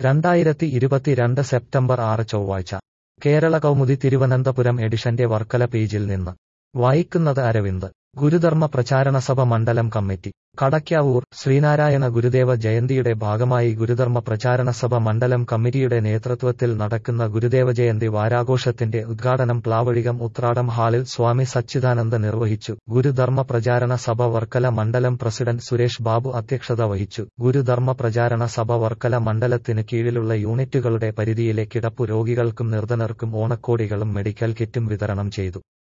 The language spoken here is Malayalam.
രണ്ടായിരത്തി ഇരുപത്തിരണ്ട് സെപ്റ്റംബർ ആറ് ചൊവ്വാഴ്ച കേരള കൗമുദി തിരുവനന്തപുരം എഡിഷന്റെ വർക്കല പേജിൽ നിന്ന് വായിക്കുന്നത് അരവിന്ദ് ഗുരുധർമ്മ പ്രചാരണ സഭ മണ്ഡലം കമ്മിറ്റി കടയ്ക്കാവൂർ ശ്രീനാരായണ ഗുരുദേവ ജയന്തിയുടെ ഭാഗമായി ഗുരുധർമ്മ പ്രചാരണ സഭ മണ്ഡലം കമ്മിറ്റിയുടെ നേതൃത്വത്തിൽ നടക്കുന്ന ഗുരുദേവ ജയന്തി വാരാഘോഷത്തിന്റെ ഉദ്ഘാടനം പ്ലാവഴികം ഉത്രാടം ഹാളിൽ സ്വാമി സച്ചിദാനന്ദ നിർവഹിച്ചു ഗുരുധർമ്മ പ്രചാരണ സഭ വർക്കല മണ്ഡലം പ്രസിഡന്റ് സുരേഷ് ബാബു അധ്യക്ഷത വഹിച്ചു ഗുരുധർമ്മ പ്രചാരണ സഭ വർക്കല മണ്ഡലത്തിന് കീഴിലുള്ള യൂണിറ്റുകളുടെ പരിധിയിലെ കിടപ്പു രോഗികൾക്കും നിർധനർക്കും ഓണക്കോടികളും മെഡിക്കൽ കിറ്റും വിതരണം ചെയ്തു